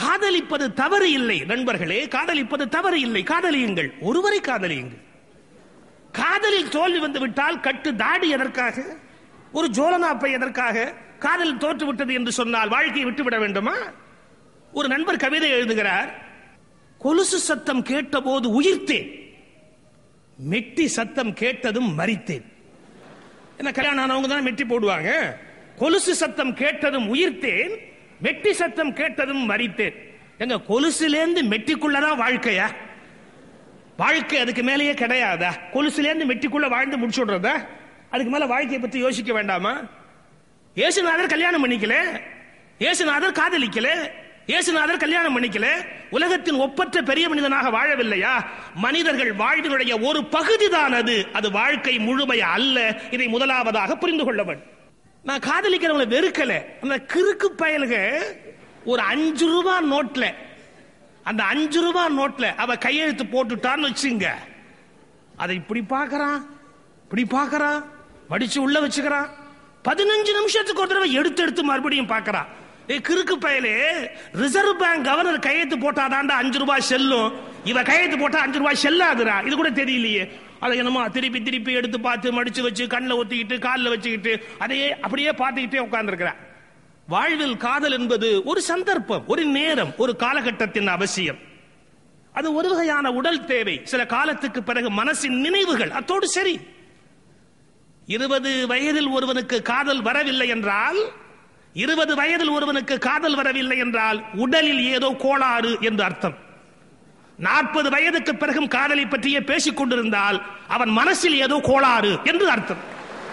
காதலிப்பது தவறு இல்லை நண்பர்களே காதலிப்பது தவறு இல்லை காதலியுங்கள் ஒருவரை காதலியுங்கள் காதலில் தோல்வி வந்து விட்டால் கட்டு தாடி எதற்காக ஒரு ஜோலனாப்பை எதற்காக காதல் தோற்று விட்டது என்று சொன்னால் வாழ்க்கையை விட்டுவிட வேண்டுமா ஒரு நண்பர் கவிதை எழுதுகிறார் கொலுசு சத்தம் கேட்டபோது உயிர்த்தேன் மெட்டி சத்தம் கேட்டதும் மறித்தேன் என்ன கல்யாணம் ஆனவங்க தான் மெட்டி போடுவாங்க கொலுசு சத்தம் கேட்டதும் உயிர்த்தேன் மெட்டி சத்தம் கேட்டதும் மறித்தேன் எங்க கொலுசுலேருந்து மெட்டிக்குள்ளதான் வாழ்க்கையா வாழ்க்கை அதுக்கு மேலேயே கிடையாதா கொலுசுலேருந்து மெட்டிக்குள்ள வாழ்ந்து முடிச்சு விடுறதா அதுக்கு மேல வாழ்க்கையை பத்தி யோசிக்க வேண்டாமா இயேசுநாதர் கல்யாணம் பண்ணிக்கல இயேசுநாதர் காதலிக்கல இயேசுநாதர் கல்யாணம் பண்ணிக்கல உலகத்தின் ஒப்பற்ற பெரிய மனிதனாக வாழவில்லையா மனிதர்கள் வாழ்வினுடைய ஒரு பகுதி தான் அது அது வாழ்க்கை முழுமை அல்ல இதை முதலாவதாக புரிந்து கொள்ள வேண்டும் நான் காதலிக்கிறவங்களை வெறுக்கல அந்த கிறுக்கு பயலுக ஒரு அஞ்சு ரூபாய் நோட்ல அந்த அஞ்சு ரூபாய் நோட்ல அவ கையெழுத்து போட்டுட்டான்னு வச்சுங்க அதை இப்படி பார்க்கறான் இப்படி பார்க்கறான் மடிச்சு உள்ள வச்சுக்கிறான் பதினஞ்சு நிமிஷத்துக்கு ஒரு தடவை எடுத்து எடுத்து மறுபடியும் பார்க்கறான் ஏ கிறுக்கு பயலே ரிசர்வ் பேங்க் கவர்னர் கையெழுத்து போட்டாதாண்டா அஞ்சு ரூபாய் செல்லும் இவ கையெழுத்து போட்டா அஞ்சு ரூபாய் செல்லாதுடா இது கூட தெரியலையே அதை என்னமோ திருப்பி திருப்பி எடுத்து பார்த்து மடிச்சு வச்சு கண்ணில் ஒத்திக்கிட்டு காலில் வச்சுக்கிட்டு அதையே அப்படியே பார்த்துக்கிட்டே உட்கார்ந்துருக்கிறான் வாழ்வில் காதல் என்பது ஒரு சந்தர்ப்பம் ஒரு நேரம் ஒரு காலகட்டத்தின் அவசியம் அது ஒரு வகையான உடல் தேவை சில காலத்துக்கு பிறகு மனசின் நினைவுகள் அத்தோடு சரி இருபது வயதில் ஒருவனுக்கு காதல் வரவில்லை என்றால் இருபது வயதில் ஒருவனுக்கு காதல் வரவில்லை என்றால் உடலில் ஏதோ கோளாறு என்று அர்த்தம் நாற்பது வயதுக்கு பிறகும் காதலை பற்றியே பேசிக் கொண்டிருந்தால் அவன் மனசில் ஏதோ கோளாறு என்று அர்த்தம்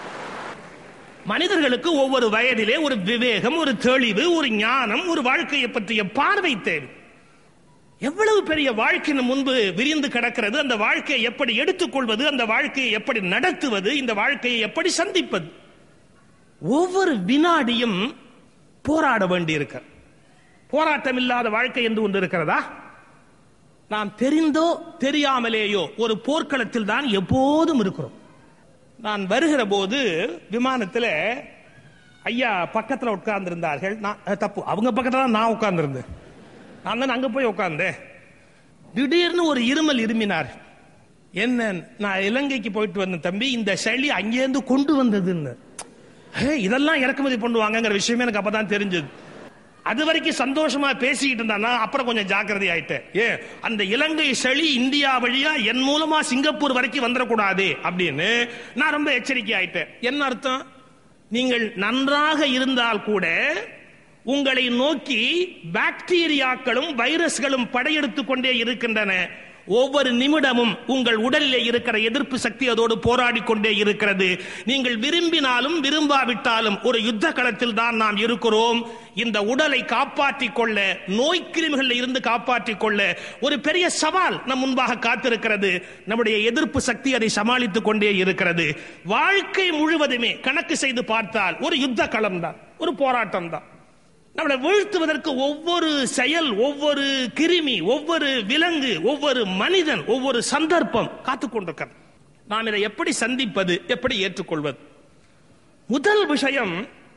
மனிதர்களுக்கு ஒவ்வொரு வயதிலே ஒரு விவேகம் ஒரு தெளிவு ஒரு ஞானம் ஒரு வாழ்க்கையை பற்றிய பார்வை தேவை எவ்வளவு பெரிய வாழ்க்கை நம் முன்பு விரிந்து கிடக்கிறது அந்த வாழ்க்கையை எப்படி எடுத்துக்கொள்வது அந்த வாழ்க்கையை எப்படி நடத்துவது இந்த வாழ்க்கையை எப்படி சந்திப்பது ஒவ்வொரு வினாடியும் போராட வேண்டியிருக்க போராட்டம் இல்லாத வாழ்க்கை என்று ஒன்று இருக்கிறதா நாம் தெரிந்தோ தெரியாமலேயோ ஒரு போர்க்களத்தில் தான் எப்போதும் இருக்கிறோம் நான் வருகிற போது விமானத்தில் ஐயா பக்கத்தில் உட்கார்ந்திருந்தார்கள் நான் அஹ், தப்பு அவங்க பக்கத்துல தான் நான் உட்கார்ந்திருந்தேன் நான் தான் அங்க போய் உட்கார்ந்தேன் திடீர்னு ஒரு இருமல் இருமினார் என்ன நான் இலங்கைக்கு போயிட்டு வந்த தம்பி இந்த சளி அங்கேருந்து கொண்டு வந்ததுன்னு ஹே, இதெல்லாம் இறக்குமதி பண்ணுவாங்கங்கிற விஷயமே எனக்கு அப்பதான் தெரிஞ்சது அது வரைக்கும் சந்தோஷமா பேசிக்கிட்டு இருந்தானா அப்புறம் கொஞ்சம் ஜாக்கிரதை ஆயிட்டேன் ஏ அந்த இலங்கை சளி இந்தியா வழியா என் மூலமா சிங்கப்பூர் வரைக்கும் வந்துடக்கூடாது அப்படின்னு நான் ரொம்ப எச்சரிக்கை ஆயிட்டேன் என்ன அர்த்தம் நீங்கள் நன்றாக இருந்தால் கூட உங்களை நோக்கி பாக்டீரியாக்களும் வைரஸ்களும் படையெடுத்துக் கொண்டே இருக்கின்றன ஒவ்வொரு நிமிடமும் உங்கள் உடலிலே இருக்கிற எதிர்ப்பு சக்தி அதோடு போராடி கொண்டே இருக்கிறது நீங்கள் விரும்பினாலும் விரும்பாவிட்டாலும் ஒரு யுத்த களத்தில் தான் நாம் இருக்கிறோம் இந்த உடலை காப்பாற்றிக் கொள்ள நோய்க்கிருமிகளில் இருந்து காப்பாற்றிக் கொள்ள ஒரு பெரிய சவால் நம் முன்பாக காத்திருக்கிறது நம்முடைய எதிர்ப்பு சக்தி அதை சமாளித்துக் கொண்டே இருக்கிறது வாழ்க்கை முழுவதுமே கணக்கு செய்து பார்த்தால் ஒரு யுத்த களம் தான் ஒரு போராட்டம் தான் நம்மளை வீழ்த்துவதற்கு ஒவ்வொரு செயல் ஒவ்வொரு கிருமி ஒவ்வொரு விலங்கு ஒவ்வொரு மனிதன் ஒவ்வொரு சந்தர்ப்பம் காத்துக் கொண்டிருக்கிறது நாம் இதை எப்படி சந்திப்பது எப்படி ஏற்றுக்கொள்வது முதல் விஷயம்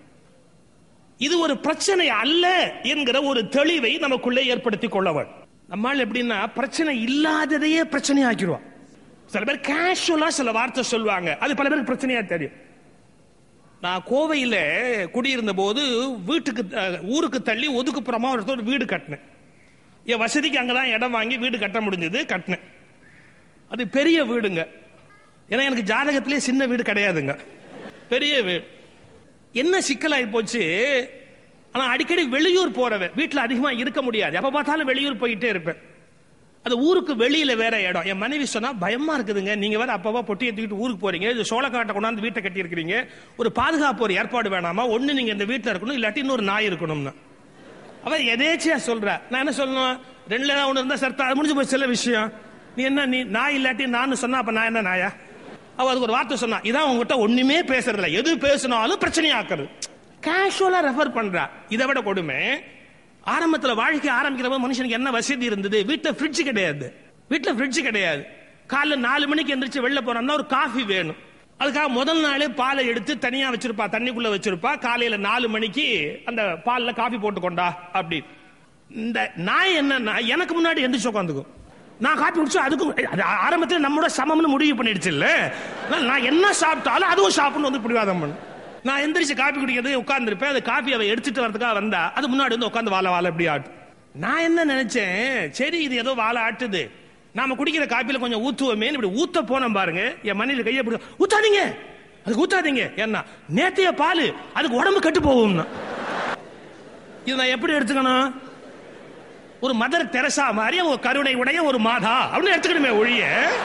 இது ஒரு பிரச்சனை அல்ல என்கிற ஒரு தெளிவை நமக்குள்ளே ஏற்படுத்திக் கொள்ள வேண்டும் நம்மால் எப்படின்னா பிரச்சனை இல்லாததையே பிரச்சனை ஆக்கிடுவோம் சில பேர் கேஷுவலா சில வார்த்தை சொல்லுவாங்க அது பல பேருக்கு பிரச்சனையா தெரியும் நான் கோவையில குடியிருந்த போது வீட்டுக்கு அஹ், ஊருக்கு தள்ளி ஒதுக்குப்புறமா ஒரு வீடு கட்டினேன் என் வசதிக்கு அங்கதான் இடம் வாங்கி வீடு கட்ட முடிஞ்சது கட்டினேன் அது பெரிய வீடுங்க ஏன்னா எனக்கு ஜாதகத்திலே சின்ன வீடு கிடையாதுங்க பெரிய வீடு என்ன சிக்கலாகி போச்சு ஆனா அடிக்கடி வெளியூர் போறவன் வீட்டுல அதிகமா இருக்க முடியாது எப்ப பார்த்தாலும் வெளியூர் போயிட்டே இருப்பேன் அது ஊருக்கு வெளியில வேற இடம் என் மனைவி சொன்னா பயமா இருக்குதுங்க நீங்க வேற அப்பவா பொட்டியை தூக்கிட்டு ஊருக்கு போறீங்க இது சோளக்காட்டை கொண்டாந்து வீட்டை கட்டி இருக்கிறீங்க ஒரு பாதுகாப்பு ஒரு ஏற்பாடு வேணாமா ஒண்ணு நீங்க இந்த வீட்டுல இருக்கணும் இல்லாட்டி இன்னொரு நாய் இருக்கணும்னு அவன் எதேச்சியா சொல்ற நான் என்ன சொல்லணும் ரெண்டுல ஏதாவது ஒண்ணு இருந்தா சர்த்தா அது முடிஞ்சு போய் சில விஷயம் நீ என்ன நீ நாய் இல்லாட்டி நான் சொன்னா அப்ப நான் என்ன நாயா அவ அதுக்கு ஒரு வார்த்தை சொன்னா இதான் உங்ககிட்ட ஒண்ணுமே பேசுறது இல்ல எது பேசினாலும் பிரச்சனையாக்குறது கேஷுவலா ரெஃபர் பண்றா இதை விட கொடுமை ஆரம்பத்துல வாழ்க்கை ஆரம்பிக்கிற போது மனுஷனுக்கு என்ன வசதி இருந்தது வீட்டுல ஃப்ரிட்ஜ் கிடையாது வீட்டுல ஃப்ரிட்ஜ் கிடையாது காலைல நாலு மணிக்கு எந்திரிச்சு வெளில போனோம்னா ஒரு காஃபி வேணும் அதுக்காக முதல் நாளே பாலை எடுத்து தனியா வச்சிருப்பா தண்ணிக்குள்ள வச்சிருப்பா காலையில நாலு மணிக்கு அந்த பால்ல காஃபி போட்டு கொண்டா அப்படி இந்த நாய் என்னன்னா எனக்கு முன்னாடி எந்திரிச்சு உட்காந்துக்கும் நான் காப்பி குடிச்சு அதுக்கும் அது ஆரம்பத்தில் நம்மளோட சமம்னு முடிவு பண்ணிடுச்சு இல்ல அதனால நான் என்ன சாப்பிட்டாலும் அதுவும் சாப்பிடணும் வந்து பிடிவாதம் பண்ணு நான் எந்திரிச்சு காப்பி குடிக்கிறது உட்கார்ந்துருப்பேன் அது காப்பி அவ எடுத்துட்டு வரதுக்காக வந்தா அது முன்னாடி வந்து உட்காந்து வாழ வாழ இப்படி ஆட்டும் நான் என்ன நினைச்சேன் சரி இது ஏதோ வாழை ஆட்டுது நாம குடிக்கிற காப்பியில கொஞ்சம் ஊத்துவோமே இப்படி ஊத்த போனோம் பாருங்க என் மண்ணில கையை பிடிக்க ஊத்தாதீங்க அதுக்கு ஊத்தாதீங்க என்ன நேத்தைய பால் அதுக்கு உடம்பு கெட்டு போகும்னா இது நான் எப்படி எடுத்துக்கணும் ஒரு மதர் தெரசா மாதிரி ஒரு கருணை உடைய ஒரு மாதா அப்படின்னு எடுத்துக்கணுமே ஒழிய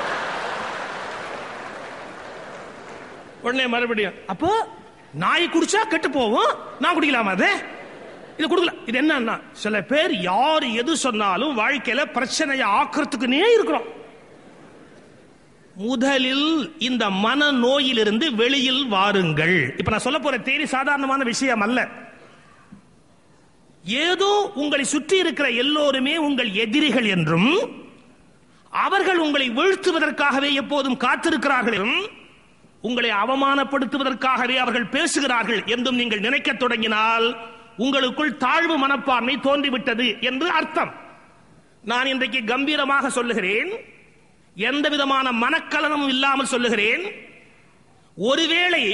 உடனே மறுபடியும் அப்போ நாய் குடிச்சா கெட்டு போகும் நான் குடிக்கலாமா அது இது கொடுக்கல இது என்னன்னா சில பேர் யார் எது சொன்னாலும் வாழ்க்கையில பிரச்சனையை ஆக்கிறதுக்குனே இருக்கிறோம் முதலில் இந்த மன நோயிலிருந்து வெளியில் வாருங்கள் இப்ப நான் சொல்ல போற தேதி சாதாரணமான விஷயம் அல்ல ஏதோ உங்களை சுற்றி இருக்கிற எல்லோருமே உங்கள் எதிரிகள் என்றும் அவர்கள் உங்களை வீழ்த்துவதற்காகவே எப்போதும் காத்திருக்கிறார்கள் என்றும், உங்களை அவமானப்படுத்துவதற்காகவே அவர்கள் பேசுகிறார்கள் என்றும் நீங்கள் நினைக்க தொடங்கினால் உங்களுக்குள் தாழ்வு மனப்பான்மை தோன்றிவிட்டது என்று அர்த்தம் நான் இன்றைக்கு கம்பீரமாக சொல்லுகிறேன் எந்த விதமான மனக்கலனமும் இல்லாமல் சொல்லுகிறேன் ஒருவேளை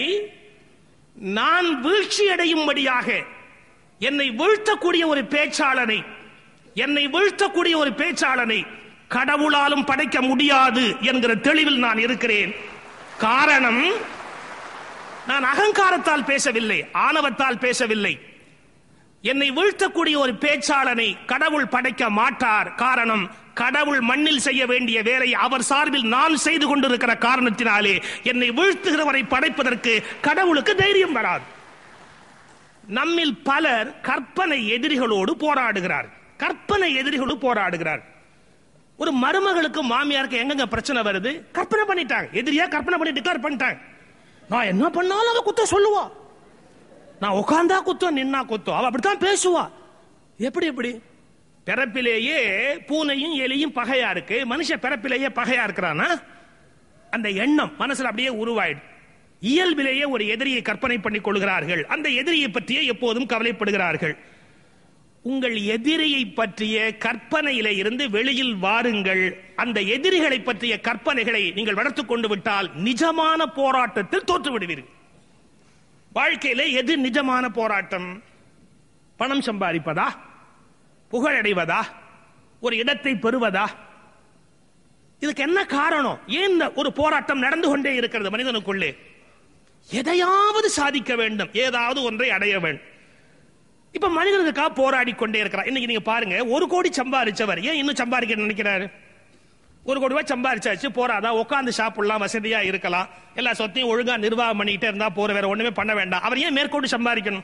நான் வீழ்ச்சி அடையும்படியாக என்னை வீழ்த்தக்கூடிய ஒரு பேச்சாளனை என்னை வீழ்த்தக்கூடிய ஒரு பேச்சாளனை கடவுளாலும் படைக்க முடியாது என்கிற தெளிவில் நான் இருக்கிறேன் காரணம் நான் அகங்காரத்தால் பேசவில்லை ஆணவத்தால் பேசவில்லை என்னை வீழ்த்தக்கூடிய ஒரு பேச்சாளனை கடவுள் படைக்க மாட்டார் காரணம் கடவுள் மண்ணில் செய்ய வேண்டிய வேலை அவர் சார்பில் நான் செய்து கொண்டிருக்கிற காரணத்தினாலே என்னை வீழ்த்துகிறவரை படைப்பதற்கு கடவுளுக்கு தைரியம் வராது நம்மில் பலர் கற்பனை எதிரிகளோடு போராடுகிறார் கற்பனை எதிரிகளோடு போராடுகிறார் ஒரு மருமகளுக்கு மாமியாருக்கு எங்கெங்க பிரச்சனை வருது கற்பனை பண்ணிட்டாங்க எதிரியா கற்பனை பண்ணி டிக்ளேர் பண்ணிட்டாங்க நான் என்ன பண்ணாலும் அவ குத்த சொல்லுவா நான் உட்கார்ந்தா குத்தம் நின்னா குத்தம் அவ அப்படித்தான் பேசுவா எப்படி எப்படி பிறப்பிலேயே பூனையும் எலியும் பகையா இருக்கு மனுஷன் பிறப்பிலேயே பகையா இருக்கிறானா அந்த எண்ணம் மனசுல அப்படியே உருவாயிடும் இயல்பிலேயே ஒரு எதிரியை கற்பனை பண்ணிக் கொள்கிறார்கள் அந்த எதிரியை பற்றியே எப்போதும் கவலைப்படுகிறார்கள் உங்கள் எதிரியை பற்றிய கற்பனையில இருந்து வெளியில் வாருங்கள் அந்த எதிரிகளை பற்றிய கற்பனைகளை நீங்கள் வளர்த்துக் கொண்டு விட்டால் நிஜமான போராட்டத்தில் தோற்று விடுவீர்கள் வாழ்க்கையில எது நிஜமான போராட்டம் பணம் சம்பாதிப்பதா புகழடைவதா ஒரு இடத்தை பெறுவதா இதுக்கு என்ன காரணம் ஏன் இந்த ஒரு போராட்டம் நடந்து கொண்டே இருக்கிறது மனிதனுக்குள்ளே எதையாவது சாதிக்க வேண்டும் ஏதாவது ஒன்றை அடைய வேண்டும் இப்ப மனிதனுக்காக போராடி கொண்டே இருக்கிறார் இன்னைக்கு நீங்க பாருங்க ஒரு கோடி சம்பாதிச்சவர் ஏன் இன்னும் சம்பாதிக்க நினைக்கிறாரு ஒரு கோடி ரூபாய் சம்பாரிச்சாச்சு போறாதா உட்காந்து சாப்பிடலாம் வசதியா இருக்கலாம் எல்லா சொத்தையும் ஒழுங்கா நிர்வாகம் பண்ணிக்கிட்டே இருந்தா போற வேற ஒண்ணுமே பண்ண வேண்டாம் அவர் ஏன் மேற்கொண்டு சம்பாதிக்கணும்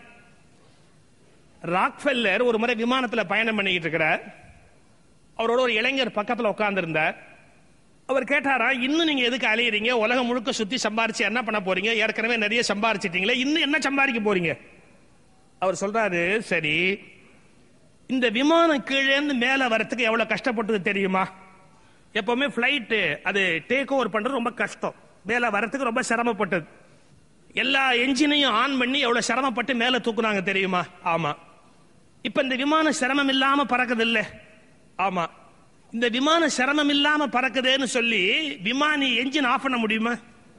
ராக்ஃபெல்லர் ஒரு முறை விமானத்துல பயணம் பண்ணிக்கிட்டு இருக்கிறார் அவரோட ஒரு இளைஞர் பக்கத்துல உட்கார்ந்து இருந்தார் அவர் கேட்டாரா இன்னும் நீங்க எதுக்கு அலையறீங்க உலகம் முழுக்க சுத்தி சம்பாரிச்சு என்ன பண்ண போறீங்க ஏற்கனவே நிறைய சம்பாரிச்சிட்டீங்களே இன்னும் என்ன சம்பாதிக்க போறீங்க அவர் சொல்றாரு சரி இந்த விமானம் கீழே இருந்து மேல வரத்துக்கு எவ்வளவு கஷ்டப்பட்டது தெரியுமா எப்பவுமே பிளைட் அது டேக் ஓவர் பண்றது ரொம்ப கஷ்டம் மேல வரத்துக்கு ரொம்ப சிரமப்பட்டது எல்லா என்ஜினையும் ஆன் பண்ணி எவ்வளவு சிரமப்பட்டு மேல தூக்குனாங்க தெரியுமா ஆமா இப்ப இந்த விமானம் சிரமம் இல்லாம பறக்குது இல்ல ஆமா இந்த விமானம் சிரமம் இல்லாம பறக்குதேன்னு சொல்லி விமானி என்ஜின் ஆஃப் பண்ண முடியுமா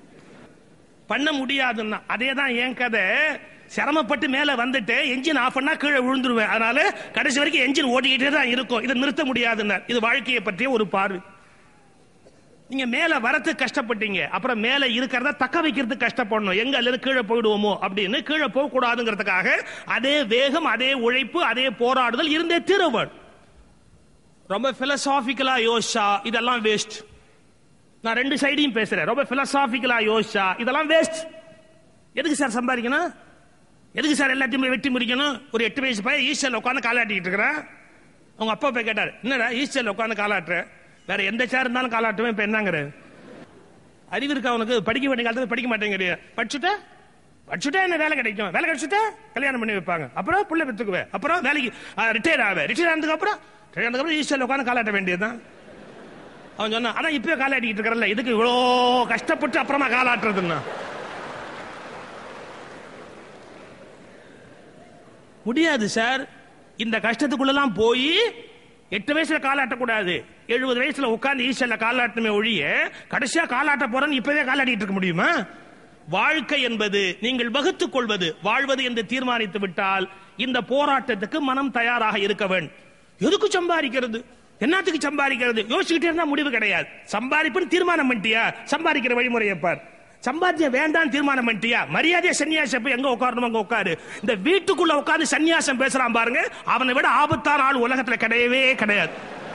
பண்ண முடியாதுன்னா அதே தான் என் கதை சிரமப்பட்டு மேல வந்துட்டு என்ஜின் ஆஃப் பண்ணா கீழே விழுந்துருவேன் அதனால கடைசி வரைக்கும் என்ஜின் ஓடிக்கிட்டே தான் இருக்கும் இதை நிறுத்த முடியாதுன்னா இது வாழ்க்கையை பற்றிய ஒரு பார்வை நீங்க மேல வரத்துக்கு கஷ்டப்பட்டீங்க அப்புறம் மேல இருக்கிறத தக்க வைக்கிறதுக்கு கஷ்டப்படணும் எங்க அல்லது கீழே போயிடுவோமோ அப்படின்னு கீழே போக கூடாதுங்கிறதுக்காக அதே வேகம் அதே உழைப்பு அதே போராடுதல் இருந்தே தீரவன் ரொம்ப பிலசாபிக்கலா யோசிச்சா இதெல்லாம் வேஸ்ட் நான் ரெண்டு சைடையும் பேசுறேன் ரொம்ப பிலசாபிக்கலா யோசிச்சா இதெல்லாம் வேஸ்ட் எதுக்கு சார் சம்பாதிக்கணும் எதுக்கு சார் எல்லாத்தையும் வெட்டி முடிக்கணும் ஒரு எட்டு வயசு பையன் ஈஸ்டர்ல உட்காந்து காலாட்டிட்டு இருக்கிறேன் அவங்க அப்பா போய் கேட்டார் என்னடா ஈஸ்டர்ல உட்காந்து காலாட்டுற வேற எந்த சேர் இருந்தாலும் காலாட்டுவேன் இப்ப என்னங்கிற அறிவு இருக்கா அவனுக்கு படிக்க வேண்டிய காலத்துல படிக்க மாட்டேங்கிறிய படிச்சுட்ட படிச்சுட்டா என்ன வேலை கிடைக்கும் வேலை கிடைச்சுட்டா கல்யாணம் பண்ணி வைப்பாங்க அப்புறம் புள்ள பெற்றுக்குவேன் அப்புறம் வேலைக்கு ரிட்டையர் ஆவே ரிட்டையர் ஆனதுக்கு அப்புறம் ரிட்டையர் ஆனதுக்கு அப்புறம் ஈஸ்டர்ல உட்காந்து காலாட்ட வேண்டியதுதான் அவன் சொன்னான் அதான் இப்பவே காலாட்டிட்டு இருக்கிறல்ல இதுக்கு இவ்வளோ கஷ்டப்பட்டு அப்புறமா காலாட்டுறதுன்னா முடியாது சார் இந்த கஷ்டத்துக்குள்ளலாம் போய் எட்டு வயசுல காலாட்டக்கூடாது எழுபது வயசுல உட்கார்ந்து ஈஸ்வரில் காலாட்டமே ஒழிய கடைசியா காலாட்ட போறேன்னு இப்பவே காலாட்டிட்டு இருக்க முடியுமா வாழ்க்கை என்பது நீங்கள் வகுத்துக் கொள்வது வாழ்வது என்று தீர்மானித்து விட்டால் இந்த போராட்டத்துக்கு மனம் தயாராக இருக்க வேண்டும் எதுக்கு சம்பாதிக்கிறது என்னத்துக்கு சம்பாதிக்கிறது யோசிச்சுக்கிட்டே இருந்தா முடிவு கிடையாது சம்பாதிப்புன்னு தீர்மானம் பண்ணிட்டியா சம்பாதிக்கிற வழிமுறையை பார் சம்பாத்தியம் வேண்டாம் தீர்மானம் பண்ணிட்டியா மரியாதையா சன்னியாசம் போய் எங்க உட்காரணும் அங்க உட்காரு இந்த வீட்டுக்குள்ள உட்கார்ந்து சன்னியாசம் பேசுறான் பாருங்க அவனை விட ஆபத்தான ஆள் உலகத்துல கிடையவே கிடையாது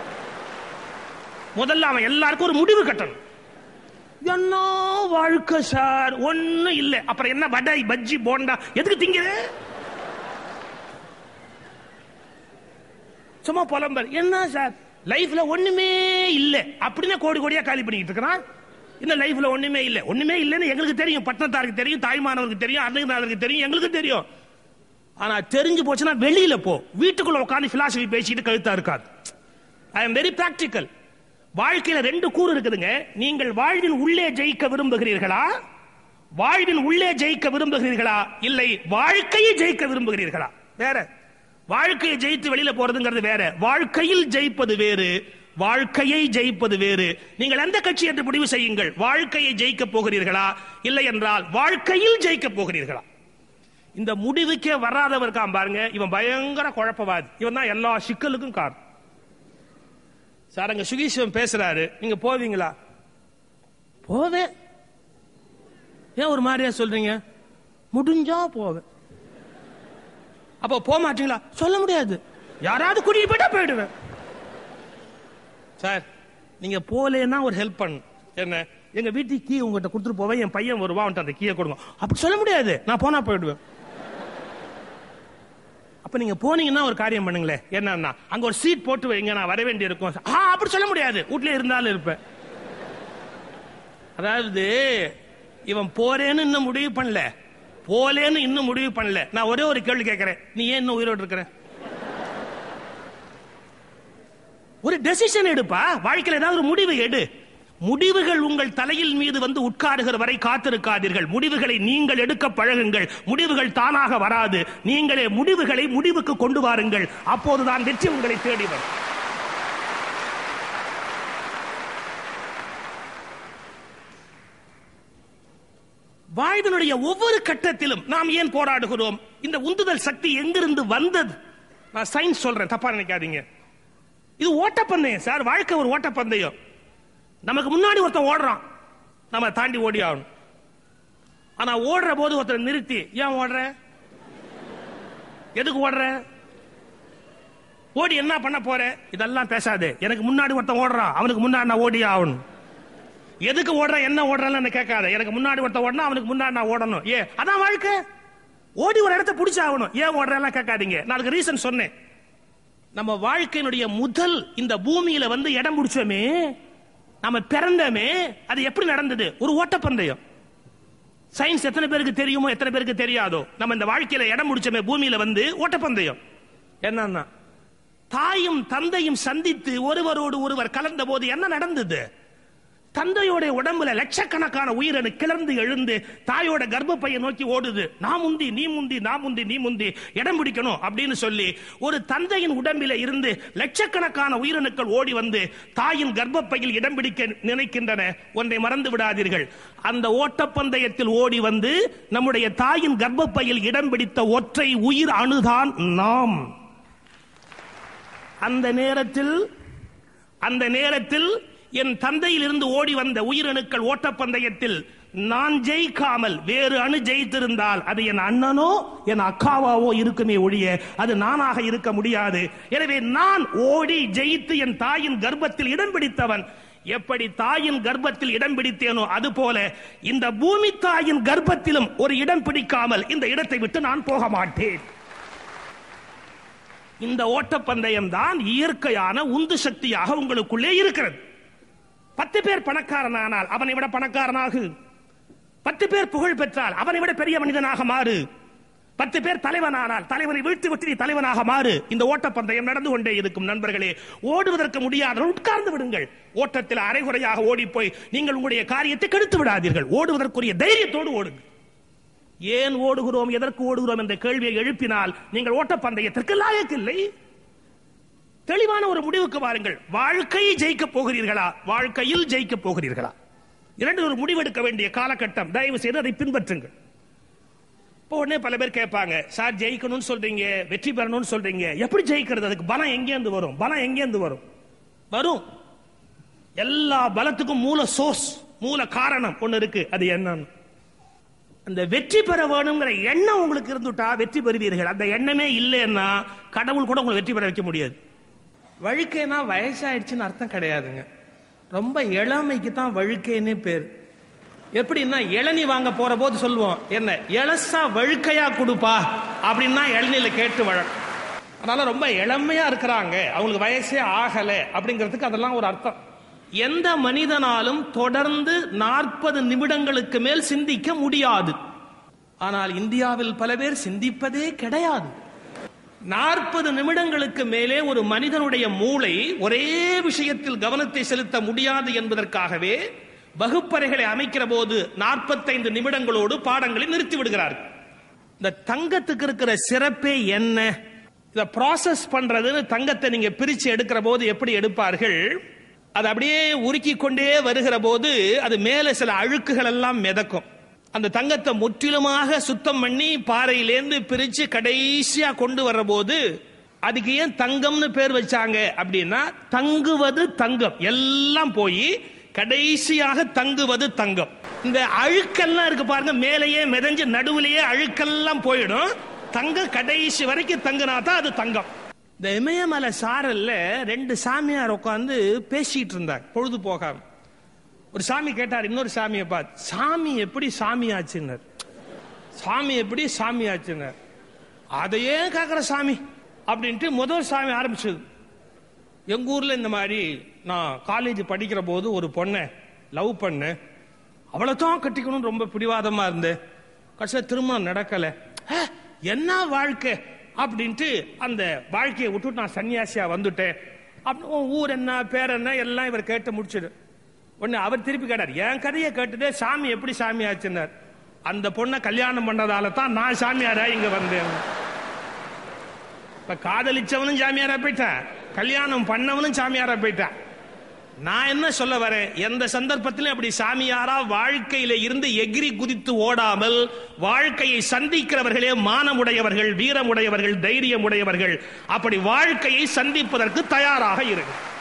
முதல்ல அவன் எல்லாருக்கும் ஒரு முடிவு கட்டணும் என்ன வாழ்க்கை சார் ஒண்ணும் இல்ல அப்புறம் என்ன வடை பஜ்ஜி போண்டா எதுக்கு திங்கிற சும்மா புலம்பர் என்ன சார் லைஃப்ல ஒண்ணுமே இல்ல அப்படின்னு கோடி கோடியா காலி பண்ணிட்டு இருக்கிறான் இந்த லைஃப்ல ஒண்ணுமே இல்ல ஒண்ணுமே இல்லைன்னு எங்களுக்கு தெரியும் பட்டணத்தாருக்கு தெரியும் தாய்மானவருக்கு தெரியும் அன்னைக்கு தெரியும் எங்களுக்கு தெரியும் ஆனா தெரிஞ்சு போச்சுன்னா வெளியில போ வீட்டுக்குள்ள உட்காந்து பிலாசபி பேசிட்டு கழுத்தா இருக்காது ஐ எம் வெரி பிராக்டிக்கல் வாழ்க்கையில ரெண்டு கூறு இருக்குதுங்க நீங்கள் வாழ்வின் உள்ளே ஜெயிக்க விரும்புகிறீர்களா வாழ்வின் உள்ளே ஜெயிக்க விரும்புகிறீர்களா இல்லை வாழ்க்கையை ஜெயிக்க விரும்புகிறீர்களா வேற வாழ்க்கையை ஜெயித்து வெளியில போறதுங்கிறது வேற வாழ்க்கையில் ஜெயிப்பது வேறு வாழ்க்கையை ஜெயிப்பது வேறு நீங்கள் எந்த கட்சி என்று முடிவு செய்யுங்கள் வாழ்க்கையை ஜெயிக்க போகிறீர்களா இல்லை என்றால் வாழ்க்கையில் ஜெயிக்க போகிறீர்களா இந்த முடிவுக்கே வராதவர் இருக்கான் பாருங்க இவன் பயங்கர குழப்பவாதி இவன் தான் எல்லா சிக்கலுக்கும் காரணம் சார் அங்க சுகீஸ்வரன் பேசுறாரு நீங்க போவீங்களா போவேன் ஏன் ஒரு மாதிரியா சொல்றீங்க முடிஞ்சா போவேன் அப்ப போக மாட்டீங்களா சொல்ல முடியாது யாராவது கூட்டிட்டு போயிட்டா போயிடுவேன் சார் நீங்க போலேன்னா ஒரு ஹெல்ப் பண்ணு என்ன எங்க வீட்டுக்கு கீ உங்ககிட்ட கொடுத்துட்டு போவேன் என் பையன் வருவா அவன்கிட்ட அந்த கீயை கொடுங்க அப்படி சொல்ல முடியாது நான் போனா போயிடுவேன் அப்ப நீங்க போனீங்கன்னா ஒரு காரியம் பண்ணுங்களேன் என்னன்னா அங்க ஒரு சீட் போட்டு வைங்க நான் வர வேண்டி இருக்கும் ஆ அப்படி சொல்ல முடியாது வீட்ல இருந்தாலும் இருப்பேன் அதாவது இவன் போறேன்னு இன்னும் முடிவு பண்ணல போலேன்னு இன்னும் முடிவு பண்ணல நான் ஒரே ஒரு கேள்வி கேட்கிறேன் நீ ஏன் இன்னும் உயிரோடு இருக்கிற ஒரு டெசிஷன் எடுப்பா வாழ்க்கையில் ஏதாவது ஒரு முடிவு எடு முடிவுகள் உங்கள் தலையில் மீது வந்து உட்காருகிற வரை காத்திருக்காதீர்கள் முடிவுகளை நீங்கள் எடுக்க பழகுங்கள் முடிவுகள் தானாக வராது நீங்களே முடிவுகளை முடிவுக்கு கொண்டு வாருங்கள் அப்போதுதான் வெற்றி உங்களை தேடி வரும் வாழ்வினுடைய ஒவ்வொரு கட்டத்திலும் நாம் ஏன் போராடுகிறோம் இந்த உந்துதல் சக்தி எங்கிருந்து வந்தது நான் சயின்ஸ் சொல்றேன் தப்பா நினைக்காதீங்க இது ஓட்டப்பந்தயம் சார் வாழ்க்கை ஒரு ஓட்டப்பந்தயம் நமக்கு முன்னாடி ஒருத்தன் ஓடுறான் நம்ம தாண்டி ஓடி ஆகணும் ஆனா ஓடுற போது ஒருத்தர் நிறுத்தி ஏன் ஓடுற எதுக்கு ஓடுற ஓடி என்ன பண்ண போற இதெல்லாம் பேசாது எனக்கு முன்னாடி ஒருத்தன் ஓடுறான் அவனுக்கு முன்னாடி நான் ஓடி ஆகணும் எதுக்கு ஓடுற என்ன ஓடுறன்னு கேட்காத எனக்கு முன்னாடி ஒருத்தன் ஓடணும் அவனுக்கு முன்னாடி நான் ஓடணும் ஏ அதான் வாழ்க்கை ஓடி ஒரு இடத்த பிடிச்சு ஆகணும் ஏன் ஓடுறலாம் கேட்காதீங்க நான் அதுக்கு ரீசன் சொன்னேன் நம்ம வாழ்க்கையினுடைய முதல் இந்த பூமியில வந்து இடம் பிடிச்சோமே நம்ம பிறந்தமே அது எப்படி நடந்தது ஒரு ஓட்டப்பந்தயம் சயின்ஸ் எத்தனை பேருக்கு தெரியுமோ எத்தனை பேருக்கு தெரியாதோ நம்ம இந்த வாழ்க்கையில இடம் முடிச்சோமே பூமியில வந்து ஓட்டப்பந்தயம் என்னன்னா தாயும் தந்தையும் சந்தித்து ஒருவரோடு ஒருவர் கலந்த போது என்ன நடந்தது தந்தையோட உடம்புல லட்சக்கணக்கான உயிரணு கிளர்ந்து எழுந்து தாயோட கர்ப்பப்பையை நோக்கி ஓடுது நான் முந்தி நீ முந்தி நான் முந்தி நீ முந்தி இடம் பிடிக்கணும் அப்படின்னு சொல்லி ஒரு தந்தையின் உடம்பில இருந்து லட்சக்கணக்கான உயிரணுக்கள் ஓடி வந்து தாயின் கர்ப்பப்பையில் இடம் பிடிக்க நினைக்கின்றன ஒன்றை மறந்து விடாதீர்கள் அந்த ஓட்டப்பந்தயத்தில் ஓடி வந்து நம்முடைய தாயின் கர்ப்பப்பையில் இடம் பிடித்த ஒற்றை உயிர் அணுதான் நாம் அந்த நேரத்தில் அந்த நேரத்தில் என் தந்தையில் இருந்து ஓடி வந்த உயிரணுக்கள் ஓட்டப்பந்தயத்தில் நான் ஜெயிக்காமல் வேறு அணு ஜெயித்திருந்தால் அது என் அண்ணனோ என் அக்காவாவோ இருக்குமே ஒழிய அது நானாக இருக்க முடியாது எனவே நான் ஓடி ஜெயித்து என் தாயின் கர்ப்பத்தில் இடம் பிடித்தவன் எப்படி தாயின் கர்ப்பத்தில் இடம் பிடித்தேனோ அது போல இந்த பூமி தாயின் கர்ப்பத்திலும் ஒரு இடம் பிடிக்காமல் இந்த இடத்தை விட்டு நான் போக மாட்டேன் இந்த ஓட்டப்பந்தயம் தான் இயற்கையான உந்து சக்தியாக உங்களுக்குள்ளே இருக்கிறது பத்து பேர் பணக்காரனானால் அவனை விட பணக்காரனாகு பத்து பேர் புகழ் பெற்றால் அவனை விட பெரிய மனிதனாக மாறு பத்து பேர் தலைவனானால் தலைவனை வீழ்த்தி விட்டு நீ தலைவனாக மாறு இந்த ஓட்டப்பந்தயம் நடந்து கொண்டே இருக்கும் நண்பர்களே ஓடுவதற்கு முடியாத உட்கார்ந்து விடுங்கள் ஓட்டத்தில் அரைகுறையாக ஓடி போய் நீங்கள் உங்களுடைய காரியத்தை கெடுத்து விடாதீர்கள் ஓடுவதற்குரிய தைரியத்தோடு ஓடுங்கள் ஏன் ஓடுகிறோம் எதற்கு ஓடுகிறோம் என்ற கேள்வியை எழுப்பினால் நீங்கள் ஓட்டப்பந்தயத்திற்கு லாயக்கில்லை தெளிவான ஒரு முடிவுக்கு வாருங்கள் வாழ்க்கையை ஜெயிக்க போகிறீர்களா வாழ்க்கையில் ஜெயிக்க போகிறீர்களா இரண்டு ஒரு முடிவெடுக்க வேண்டிய காலகட்டம் தயவு செய்து அதை பின்பற்றுங்கள் இப்போ உடனே பல பேர் கேட்பாங்க சார் ஜெயிக்கணும்னு சொல்றீங்க வெற்றி பெறணும்னு சொல்றீங்க எப்படி ஜெயிக்கிறது அதுக்கு பலம் எங்கேருந்து வரும் பலம் எங்கேருந்து வரும் வரும் எல்லா பலத்துக்கும் மூல சோர்ஸ் மூல காரணம் ஒண்ணு இருக்கு அது என்னன்னு அந்த வெற்றி பெற வேணுங்கிற எண்ணம் உங்களுக்கு இருந்துட்டா வெற்றி பெறுவீர்கள் அந்த எண்ணமே இல்லைன்னா கடவுள் கூட உங்களை வெற்றி பெற வைக்க முடியாது வழுக்கைனா வயசாயிடுச்சுன்னு அர்த்தம் கிடையாதுங்க ரொம்ப இளமைக்கு தான் வழுக்கைன்னே பேர் எப்படின்னா இளநி வாங்க போற போது சொல்லுவோம் என்ன இளசா வழுக்கையா கொடுப்பா அப்படின்னா இளநில கேட்டு வழக்கம் அதனால ரொம்ப இளமையா இருக்கிறாங்க அவங்களுக்கு வயசே ஆகல அப்படிங்கிறதுக்கு அதெல்லாம் ஒரு அர்த்தம் எந்த மனிதனாலும் தொடர்ந்து நாற்பது நிமிடங்களுக்கு மேல் சிந்திக்க முடியாது ஆனால் இந்தியாவில் பல பேர் சிந்திப்பதே கிடையாது நாற்பது நிமிடங்களுக்கு மேலே ஒரு மனிதனுடைய மூளை ஒரே விஷயத்தில் கவனத்தை செலுத்த முடியாது என்பதற்காகவே வகுப்பறைகளை அமைக்கிற போது நாற்பத்தைந்து நிமிடங்களோடு பாடங்களை நிறுத்தி விடுகிறார்கள் இந்த தங்கத்துக்கு இருக்கிற சிறப்பே என்ன இத ப்ராசஸ் பண்றதுன்னு தங்கத்தை நீங்க பிரிச்சு எடுக்கிற போது எப்படி எடுப்பார்கள் அது அப்படியே உருக்கி கொண்டே வருகிற போது அது மேல சில அழுக்குகள் எல்லாம் மிதக்கும் அந்த தங்கத்தை முற்றிலுமாக சுத்தம் பண்ணி பாறையிலேருந்து பிரிச்சு கடைசியா கொண்டு வர்ற போது அதுக்கு ஏன் தங்கம்னு பேர் வச்சாங்க அப்படின்னா தங்குவது தங்கம் எல்லாம் போய் கடைசியாக தங்குவது தங்கம் இந்த அழுக்கெல்லாம் இருக்கு பாருங்க மேலேயே மிதஞ்சு நடுவுலயே அழுக்கெல்லாம் போயிடும் தங்கம் கடைசி வரைக்கும் தங்குனா தான் அது தங்கம் இந்த இமயமலை சாரல்ல ரெண்டு சாமியார் உட்காந்து பேசிட்டு இருந்தாங்க பொழுது போகாம ஒரு சாமி கேட்டார் இன்னொரு சாமியை பார்த்து சாமி எப்படி சாமி ஆச்சுன்னார் சாமி எப்படி சாமி ஆச்சுன்னார் அதையே கேட்கிற சாமி அப்படின்ட்டு முதல் சாமி ஆரம்பிச்சது எங்க ஊர்ல இந்த மாதிரி நான் காலேஜ் படிக்கிற போது ஒரு பொண்ணை லவ் பண்ணேன் அவளை தான் கட்டிக்கணும்னு ரொம்ப பிடிவாதமா இருந்தேன் கடைசியில் திருமணம் நடக்கல "ஹே, என்ன வாழ்க்கை அப்படின்ட்டு அந்த வாழ்க்கையை விட்டுட்டு நான் சன்னியாசியா வந்துட்டேன் அப்படி உன் ஊர் என்ன பேர் என்ன எல்லாம் இவர் கேட்டு முடிச்சிடு உடனே அவர் திருப்பி கேட்டார் என் கதையை கேட்டுட்டு சாமி எப்படி சாமி ஆச்சுன்னார் அந்த பொண்ணை கல்யாணம் பண்ணதால தான் நான் சாமியாரா இங்க வந்தேன் இப்ப காதலிச்சவனும் சாமியாரா போயிட்டான் கல்யாணம் பண்ணவனும் சாமியாரா போயிட்டான் நான் என்ன சொல்ல வரேன் எந்த சந்தர்ப்பத்திலும் அப்படி சாமியாரா வாழ்க்கையில இருந்து எகிரி குதித்து ஓடாமல் வாழ்க்கையை சந்திக்கிறவர்களே மானமுடையவர்கள் வீரமுடையவர்கள் தைரியமுடையவர்கள் அப்படி வாழ்க்கையை சந்திப்பதற்கு தயாராக இருக்கு